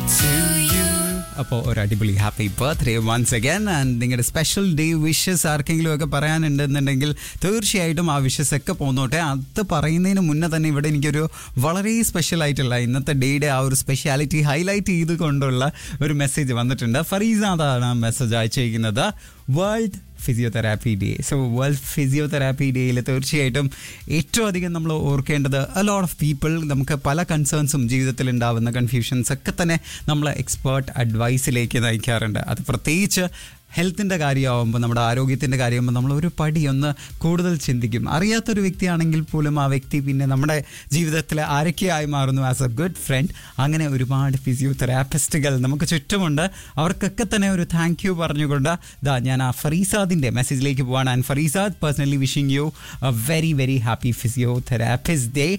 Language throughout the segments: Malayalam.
to you. അപ്പോൾ ഒരു അടിപൊളി happy birthday once again and നിങ്ങളുടെ സ്പെഷ്യൽ ഡേ വിഷസ് ആർക്കെങ്കിലും ഒക്കെ പറയാനുണ്ടെന്നുണ്ടെങ്കിൽ തീർച്ചയായിട്ടും ആ വിഷസ് ഒക്കെ പോന്നോട്ടെ അത് പറയുന്നതിന് മുന്നേ തന്നെ ഇവിടെ എനിക്കൊരു വളരെ സ്പെഷ്യൽ ആയിട്ടുള്ള ഇന്നത്തെ ഡേയുടെ ആ ഒരു സ്പെഷ്യാലിറ്റി ഹൈലൈറ്റ് ചെയ്തുകൊണ്ടുള്ള ഒരു മെസ്സേജ് വന്നിട്ടുണ്ട് ഫറീസാദാണ് മെസ്സേജ് അയച്ചിരിക്കുന്നത് world physiotherapy day so world physiotherapy ഡേയിൽ തീർച്ചയായിട്ടും ഏറ്റവും അധികം നമ്മൾ ഓർക്കേണ്ടത് എ ലോട്ട് ഓഫ് പീപ്പിൾ നമുക്ക് പല കൺസേൺസും ജീവിതത്തിൽ ഉണ്ടാവുന്ന കൺഫ്യൂഷൻസ് ഒക്കെ തന്നെ നമ്മൾ എക്സ്പേർട്ട് അഡ്വൈസിലേക്ക് നയിക്കാറുണ്ട് അത് പ്രത്യേകിച്ച് ഹെൽത്തിൻ്റെ കാര്യമാകുമ്പോൾ നമ്മുടെ ആരോഗ്യത്തിൻ്റെ കാര്യമാകുമ്പോൾ നമ്മൾ ഒരു പടി ഒന്ന് കൂടുതൽ ചിന്തിക്കും അറിയാത്തൊരു വ്യക്തിയാണെങ്കിൽ പോലും ആ വ്യക്തി പിന്നെ നമ്മുടെ ജീവിതത്തിൽ ആരൊക്കെയായി മാറുന്നു ആസ് എ ഗുഡ് ഫ്രണ്ട് അങ്ങനെ ഒരുപാട് ഫിസിയോതെറാപ്പിസ്റ്റുകൾ നമുക്ക് ചുറ്റുമുണ്ട് അവർക്കൊക്കെ തന്നെ ഒരു താങ്ക് യു പറഞ്ഞുകൊണ്ട് ദാ ഞാൻ ആ ഫറീസാദിൻ്റെ മെസ്സേജിലേക്ക് പോവാണ് and Fareezad personally wishing you a very very happy physiotherapist day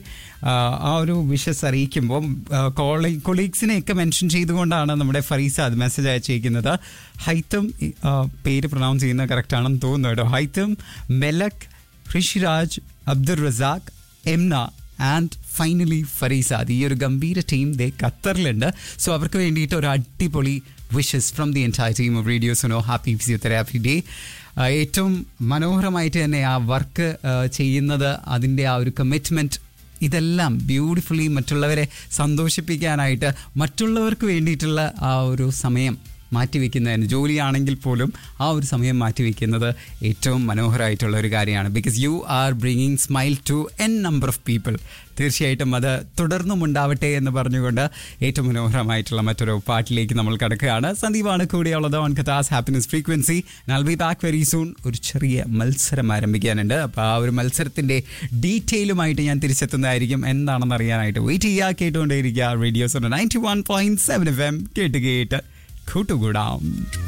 ആ ഒരു വിഷസ് അറിയിക്കുമ്പോൾ കോളി കൊളീഗ്സിനെയൊക്കെ മെൻഷൻ ചെയ്തുകൊണ്ടാണ് നമ്മുടെ ഫറീസാദ് മെസ്സേജ് അയച്ചിരിക്കുന്നത് ഹൈത്തം ആ, പേര് പ്രൊനൗൺസ് ചെയ്യുന്നത് കറക്റ്റ് ആണെന്ന് തോന്നുന്നു കേട്ടോ ഹൈത്തം മെലക് ഋഷിരാജ് അബ്ദുൾ റസാഖ് എംന ആൻഡ് ഫൈനലി ഫറീസാദ് ഈ ഒരു ഗംഭീര ടീം ദേ ഖത്തറിലുണ്ട് സോ അവർക്ക് വേണ്ടിയിട്ട് ഒരു അടിപൊളി wishes from the entire team of radio Suno happy physiotherapy day ഏറ്റവും മനോഹരമായിട്ട് തന്നെ ആ വർക്ക് ചെയ്യുന്നത് അതിൻ്റെ ആ ഒരു കമ്മിറ്റ്മെൻറ്റ് ഇതെല്ലാം ബ്യൂട്ടിഫുള്ളി മറ്റുള്ളവരെ സന്തോഷിപ്പിക്കാനായിട്ട് മറ്റുള്ളവർക്ക് വേണ്ടിയിട്ടുള്ള ആ ഒരു സമയം മാറ്റിവെക്കുന്നതിന് ജോലിയാണെങ്കിൽ പോലും ആ ഒരു സമയം മാറ്റിവെക്കുന്നത് ഏറ്റവും മനോഹരമായിട്ടുള്ള ഒരു കാര്യമാണ് because you are bringing smile to N number of people തീർച്ചയായിട്ടും അത് തുടർന്നും ഉണ്ടാവട്ടെ എന്ന് പറഞ്ഞുകൊണ്ട് ഏറ്റവും മനോഹരമായിട്ടുള്ള മറ്റൊരു പാട്ടിലേക്ക് നമ്മൾ കിടക്കുകയാണ് സന്ദീപാണ് കൂടെയുള്ളത് ഓൺ കഥാസ് happiness frequency I'll be back very soon ഒരു ചെറിയ മത്സരം ആരംഭിക്കാനുണ്ട് അപ്പോൾ ആ ഒരു മത്സരത്തിൻ്റെ ഡീറ്റെയിലുമായിട്ട് ഞാൻ തിരിച്ചെത്തുന്നതായിരിക്കും എന്താണെന്ന് അറിയാനായിട്ട് വെയിറ്റ് ചെയ്യുക കേട്ടുകൊണ്ടേയിരിക്കുക radios ninety one point seven F M കേട്ട് കേട്ട് കൂട്ടുകൂടാം